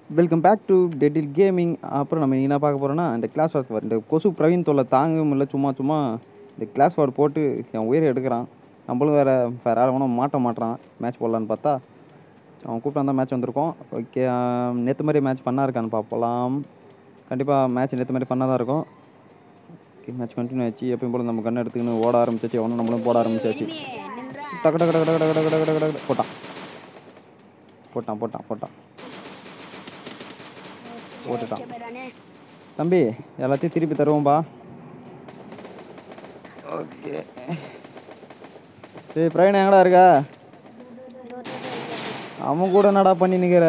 Welcome back to டெடில் gaming அப்புறம் நம்ம என்ன பார்க்க போகிறோன்னா இந்த கிளாஸ் ஒர்க் இந்த கொசு பிரவீன் தொல்லை தாங்க முடியல சும்மா சும்மா இந்த கிளாஸ் ஒர்க் போட்டு என் உயிரை எடுக்கிறான் நம்மளும் வேறு வேறு ஆள் ஒன்றும் மாட்ட மாட்டான் மேட்ச் போடலான்னு பார்த்தா அவன் கூப்பிட்டு வந்தால் மேட்ச் வந்திருக்கோம் ஓகே நேற்று மாதிரி மேட்ச் பண்ணா இருக்கான்னு பார்ப்போம் கண்டிப்பாக மேட்ச் நேற்று மாதிரி பண்ணால் தான் இருக்கும் ஓகே மேட்ச் கண்டினியூ ஆச்சு எப்பயும் போல நம்ம கண்ணை எடுத்துக்கின்னு ஓட ஆரம்பிச்சாச்சு அவனும் நம்மளும் போட ஆரம்பிச்சாச்சு டக்கு டக்கு டக்கு டக்கு டக்கு டக்கு டக்கு டக்கு போட்டான் போட்டான் போட்டான் போட்டான் போட்டுட்டான் தம்பி எல்லாத்தையும் திருப்பி தருவோம்பா ஓகே சரி பிரவீன் எங்கடா இருக்க அவன் கூட என்னடா பண்ணி நிக்கிற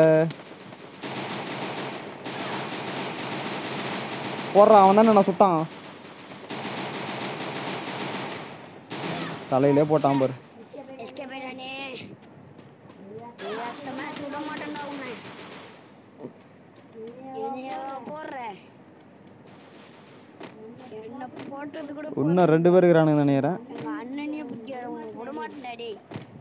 போடுறான் அவன் தானே நான் சுட்டான் தலையிலே போட்டான் பாரு எஸ்கேப் ஆயிடானே அடுத்த மேட்ச் விட மாட்டேன்டா உன்னை என்னையோ போடுற என்ன போட்டது கூட போ- இன்னும் ரெண்டு பேர் இருக்கிறானுங்க நினைக்கிறேன் எங்க அண்ணனையே பிடிக்காத உன்னை விட மாட்டேன்டா டேய்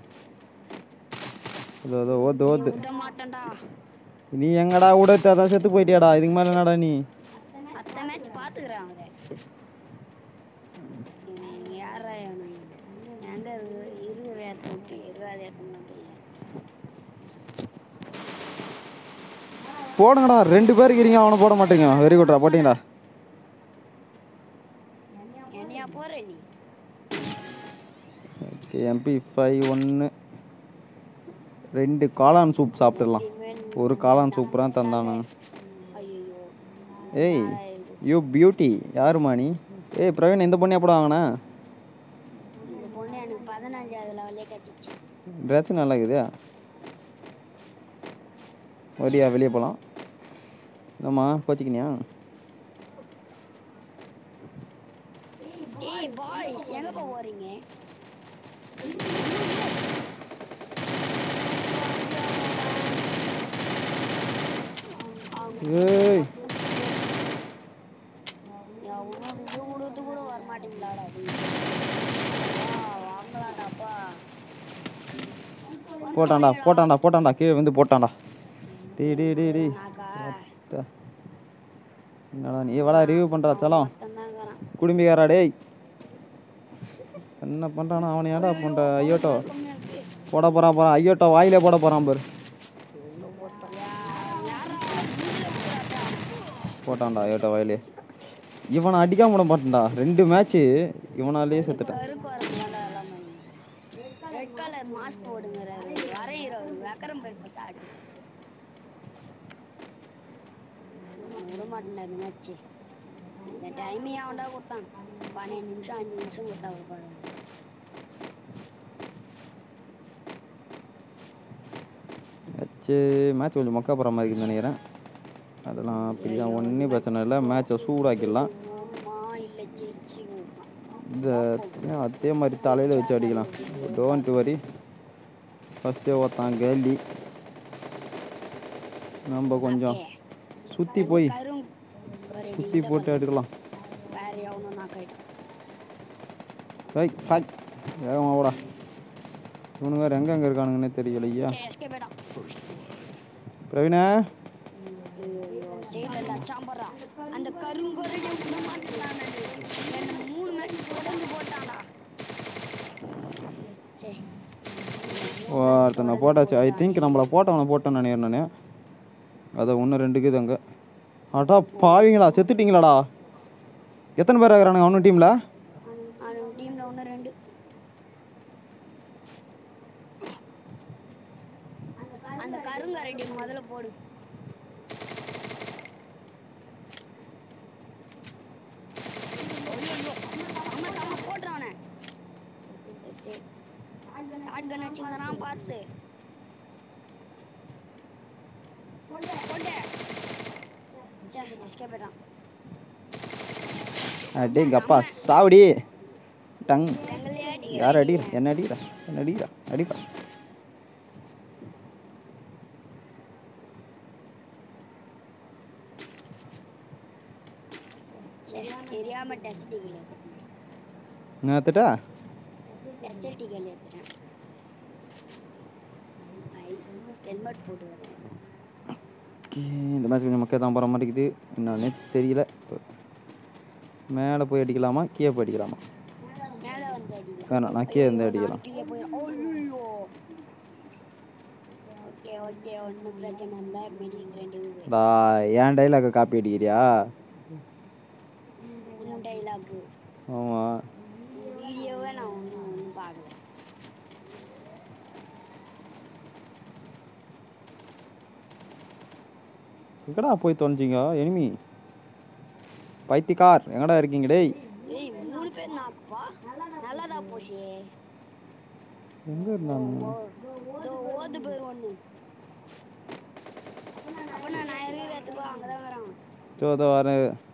இதோ இதோ ஓத்து ஓத்து விட மாட்டேன்டா நீ எங்கடா உடத்து அதான் செத்து போயிட்டியாடா இதுக்கு மேலே என்னடா நீ அத்த மேட்ச் பாத்துக்கிறேன் அவரை இவன் யாரா இவன் எங்க இருக்கு இருக்கிற ஏத்த விட்டு இருக்காத ஏத்த மாட்டேன் போடுங்கடா ரெண்டு பேர் இருக்கிறீங்க அவனை போட மாட்டீங்க வெரி குட்ரா போட்டீங்களா என்னையா போற நீ ஓகே எம்பி ஃபைவ் ஒன்று ரெண்டு காளான் சூப் சாப்பிட்டுடலாம் இவன் ஒரு காளான் சூப் தான் தந்தானுங்க ஐயோ ஏய் யூ பியூட்டி யாருமா நீ ஏய் பிரவீன் இந்த பொண்ணு எப்படா வாங்கினா இந்த பொண்ணு எனக்கு பதினஞ்சாவது லெவலே கச்சிச்சு ட்ரெஸ் நல்லா இருக்குது வரியா வெளியே போகலாம் என்னம்மா கோச்சிக்கினியா ஏய் பாய்ஸ் எங்க போக போறீங்க ஏய் எவனும் இது கொடுத்து கூட வரமாட்டீங்களாடா வாங்கலாடாப்பா போட்டான்டா போட்டான்டா போட்டான்டா கீழே வந்து போட்டான்டா டே டே டே டே நாக்கா என்னடா நீ வாடா ரிவ்யூ பண்ணுறா சலம் தந்தாங்கிறான் குடும்பிக்காரா டேய் என்ன பண்ணுறானா அவனை ஏன்டா பண்ணுற ஐயோட்டோ போட போகிறான் போகிறான் ஐயோட்டோ வாயிலே போட போகிறான் பாரு போட்டான்டா ஐயோட்டோ வாயிலே இவனை அடிக்காம விட மாட்டேன்டா ரெண்டு மேட்ச்சு இவனாலேயே செத்துட்டான் கருக்கு வரங்களா எல்லாமே ரெட் கலர் மாஸ்க் போடுங்கிறாரு வரைகிறவர் வெக்கரம் பெருப்ப சாட்டு விட மாட்டேன் இந்த மேட்ச் இந்த டைமே அவன்டா கொடுத்தான் பன்னெண்டு நிமிஷம் அஞ்சு நிமிஷம் கொடுத்தா கொடுப்பாரு மேட்ச்சு மேட்ச் கொஞ்சம் மொக்க போகிற மாதிரி இருக்குன்னு நினைக்கிறேன் அதெல்லாம் அப்படிலாம் ஒன்றும் பிரச்சனை இல்லை மேட்ச்சை சூடாக்கிடலாம் அம்மா இல்லை ஜெயிச்சுக்குமா இந்த அதே மாதிரி தலையில் வச்சு அடிக்கலாம் டோன்ட் வரி ஃபஸ்ட்டே ஒருத்தான் கேலி நம்ம கொஞ்சம் சுற்றி போய் கரும் ஒரு சுற்றி போட்டு எடுக்கலாம் வேற எவனும் நான் கைட்டான் ரைட் ஹாய் வேகமாக ஓடா இவனுங்க வேறு எங்கெங்கே இருக்கானுங்கன்னே தெரியல ஐயா எஸ்கே போயிட்டான் பிரவீனா ஐயோ சைடுல சாம்பரா அந்த கருங்கொரடி விட மாட்டேன் என்ன மூணு மேட்ச் தொடர்ந்து போட்டான்டா சரி ஒருத்தனை போட்டாச்சு ஐ திங்க் நம்மளை போட்டவனை போட்டேன்னு நினைக்கிறேன் நான் அதை ஒன்று ரெண்டுக்கு இது அங்கே அடா பாவிங்களா செத்துட்டீங்களாடா எத்தனை பேர் இருக்கிறானுங்க அவனு டீமில் அவன் டீம்ல ஒன்று ரெண்டு அந்த கருங்கரடி முதல்ல போடு ஐயோ, செம்ம செம்ம போட்டுறான் அவனை. சரி, சரி. ஷாட்கன் வச்சுங்கிறான் பார்த்து போட்டு சே எஸ்கேப் போயிட்டான் அடேங்க அப்பா சாவடி டங் எங்களே அடி யார் அடிக்கிறா என்ன அடிக்கிறா என்ன அடிக்கிறா அடிப்பா சரி தெரியாம டெஸ்ட் டிகிரி எடுத்துட்டேன் என்னத்துட்டா எஸ்எல்டி கேள் எடுத்துட்டேன் ஐ ஹெல்மெட் போட்டு வரேன் இந்த மேட்ச் கொஞ்சம் மக்கள் தான் போகிற மாதிரி இருக்குது என்னன்னே தெரியல மேலே போய் அடிக்கலாமா கீழே போய் அடிக்கலாமா மேல வந்து அடிக்கலாம் வேணாம் நான் கீழே இருந்து அடிக்கலாம் கீழே போயிடும் ஐயோ ஓகே ஓகே ஒன்றும் பிரச்சனை இல்லை மெடிக்கல் ரெண்டு இருக்குது டா ஏன் டைலாக காப்பி அடிக்கிறியா உன் டைலாக்கு ஆமாம் வீடியோவே நான் ஒன்றும் ஒன்றும் பார்க்கல எங்கடா போய் தொலைஞ்சிங்க எனிமி பைத்தியக்கார் எங்கடா இருக்கீங்க டேய் ஏய் மூணு பேர் நாக்குப்பா நல்லதா போச்சு எங்கே இருந்தாங்க ஓ இதோ ஓது பேர் ஒன்று அப்போ நான் இருக்கிற இடத்துக்கு அங்கே தான் இருக்கிறான் சோதோ வர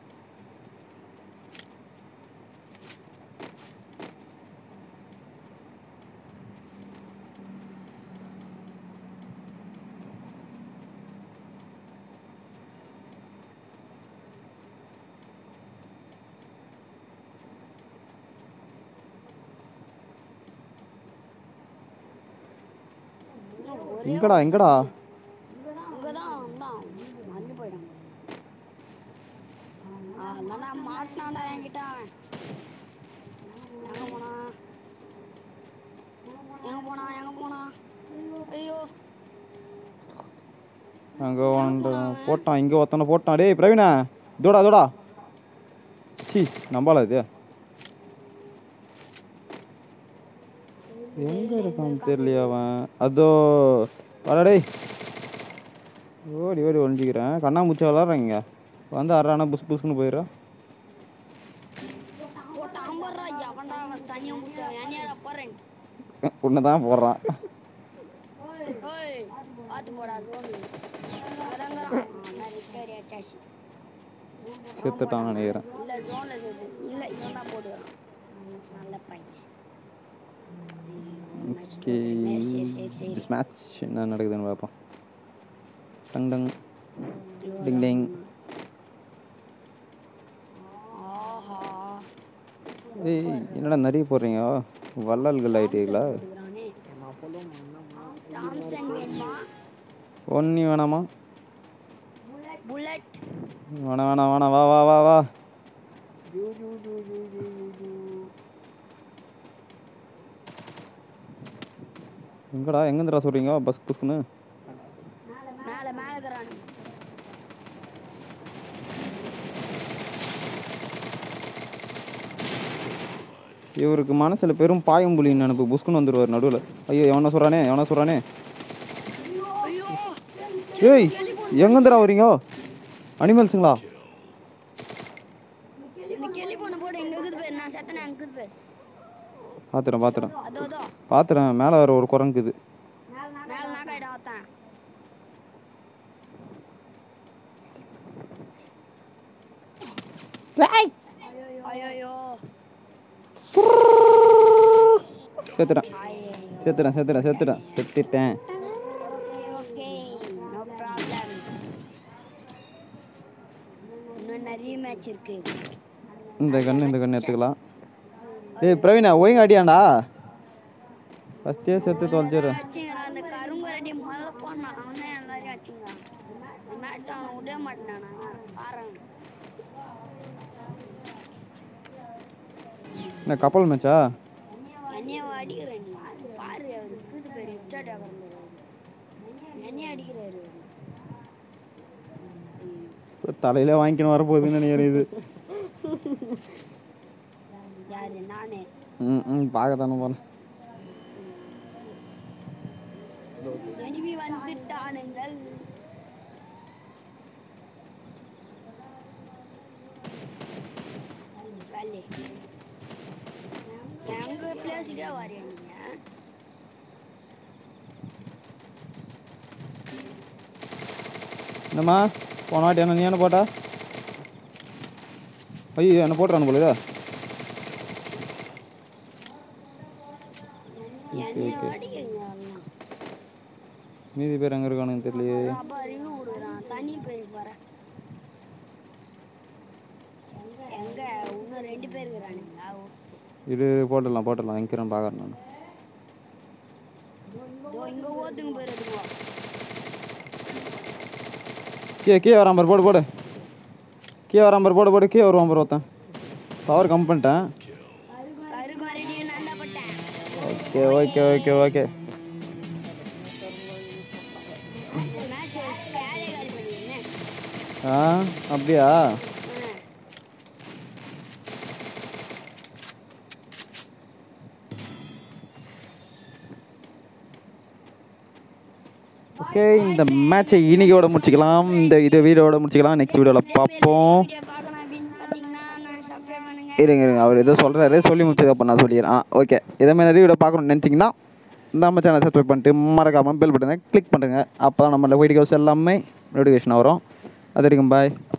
இன்னும் ஒரே எங்கடா எங்கடா இங்கே தான் வந்தான் மறந்து போயிட்டான் அதான்டா மாட்டினான்டா என்கிட்ட அவன். எங்க போனா எங்க போனா எங்க போனா ஐயோ அங்கே ஒன்று போட்டான் இங்கே ஒருத்தனை போட்டான் டேய் பிரவீனா இதோடா இதோடா சி நம்பால இது எங்கே இருக்கான் தெரியலையா அவன் அதோ வாடா டேய் ஓடி ஓடி ஒழிஞ்சிக்கிறேன் கண்ணாமூச்சி விளாட்றாங்க வந்து அறானா புஸ் புஸ்க்குன்னு போயிடுறான் போட்டான் பர்றா எவன்டா அவன் சனியை முடிச்சான் என்னையாடா போறேன் உன்னை தான் போடுறான் ஓய் பார்த்து போடா சோனு அங்கதாங்கிறான் நான் ரிப்பேர் ஆச்சாச்சு செத்துட்டான் நினைக்கிறேன் இல்ல ஜோன்ல சேர்த்து இல்ல இவன் தான் போடுவான் நல்ல பையன் ஓகே சரி சரி சரி மேட்ச் என்ன நடக்குதுன்னு பார்ப்போம் டங் டங் டிங் டிங் ஆஹா ஏய் என்னடா நிறைய போடுறீங்க வள்ளல்கள் ஆயிட்டீங்களா கொடுக்குறானே. தாம்சன் வேணுமா ஒன்னி வேணாமா புல்லட் வேணாம் வேணாம் வேணாம் வா வா வா வா எங்கடா எங்கேருந்துடா சொல்கிறீங்க பஸ் புஸ்க்குன்னு மேல மேல இருக்கிறானு இவருக்கு மனசில் பெரும் பாயம் புலின்னு நினப்பு புஸ்குன்னு வந்துடுவார் நடுவில் ஐயோ எவனா சொல்கிறானே எவனா சொல்கிறானே ஐயோ ஏய் எங்கேருந்துடா வரீங்க அனிமல்ஸுங்களா இந்த கிளி பொண்ணு போடு எங்க இருக்குது பேர் நான் செத்தனை அங்க இருக்குது பேர் பார்த்துறேன் பார்த்துறேன் அதோ அதோ பார்த்துறேன் மேலே வர ஒரு குரங்குது மேல நாக்காயிடம் ஒருத்தன் ஐயோ செத்துட்டேன் ஐயோ செத்துட்டேன் செத்துட்டேன் செத்துட்டேன் செத்துட்டேன் ஓகே நோ ப்ராப்ளம் இன்னும் நிறைய மேட்ச் இருக்கு இந்த கன்று இந்த கன்று எடுத்துக்கலாம் ஏய் பிரவீனா ஒழுங்கா அடியாண்டா ஃபஸ்ட்டே செத்து தொலைச்சிடுறேன் அடிச்சுங்கிறான் அந்த கருங்கரடி முதல்ல போனான் அவன் தான் எல்லாரையும் அடிச்சுங்கிறான் மேட்ச் அவனை விட மாட்டேனானா பாருங்க என்ன கப்பல் மேட்சா என்னைய அடிக்கிறேன் நீ பாரு அவர் இருக்குது பேர் ஹெட்ஷாட் ஆகிறாரு என்னைய அடிக்கிறாரு அவரு. தலையில வாங்கிக்கணும் வரப்போகுதுன்னு நினைக்கிறேன் இது யாரு நானே ம் ம் பார்க்க தானே போனேன் எனிமி வந்துட்டானுங்கள் வேலை எங்க பிளேஸுக்கே வரையா நீங்க என்னம்மா போன வாட்டி என்ன நீ என்ன போட்டா ஐயோ என்ன போட்டுறானு போலுதா என்னைய அடிக்கிறீங்க எல்லாம் மீதி பேர் எங்கே இருக்கானுன்னு தெரியலையே அப்பா அறிவு கொடுக்குறான் தனி போய் போறேன் எங்க இன்னும் ரெண்டு பேர் இருக்கிறானுங்களா இது போட்டுடலாம் போட்டுடலாம் எங்கிறேன் பார்க்குறேன் நான் இதோ இங்க ஓத்துங்க போயிருதுங்க கீழே கீழே வரான் பாரு போடு போடு கீழே வரான் பாரு போடு போடு கீழே வருவான் பாரு ஒருத்தன் பவர் கம் பண்ணிட்டேன் கருக்கு மறுபடியும் நான் தான் பட்டேன் okay okay okay okay match ஸ்கேரே காலி பண்ணிருந்தேன் ஆ அப்படியா ஓகே இந்த மேட்சை இன்னைக்கோட முடிச்சுக்கலாம் இந்த இது வீடியோட முடிச்சுக்கலாம் நெக்ஸ்ட் வீடியோவில் பார்ப்போம் வீடியோ பார்க்கணும் அப்படின்னு பார்த்தீங்கன்னா நான் சப்ஸ்கிரைப் பண்ணுங்க இருங்க இருங்க அவர் ஏதோ சொல்கிறாரு சொல்லி முடிச்சது அப்போ நான் சொல்லிடுறேன் ஆ ஓகே இதே மாதிரி நிறைய வீடியோ பார்க்கணும்னு நினச்சிங்கன்னா நம்ம சேனல் சப்ஸ்கிரைப் பண்ணிட்டு மறக்காமல் பெல் பட்டனை கிளிக் பண்ணுறேங்க அப்போ தான் நம்ம வீடியோஸ் எல்லாமே நோட்டிஃபிகேஷன் வரும் அது வரைக்கும் பாய்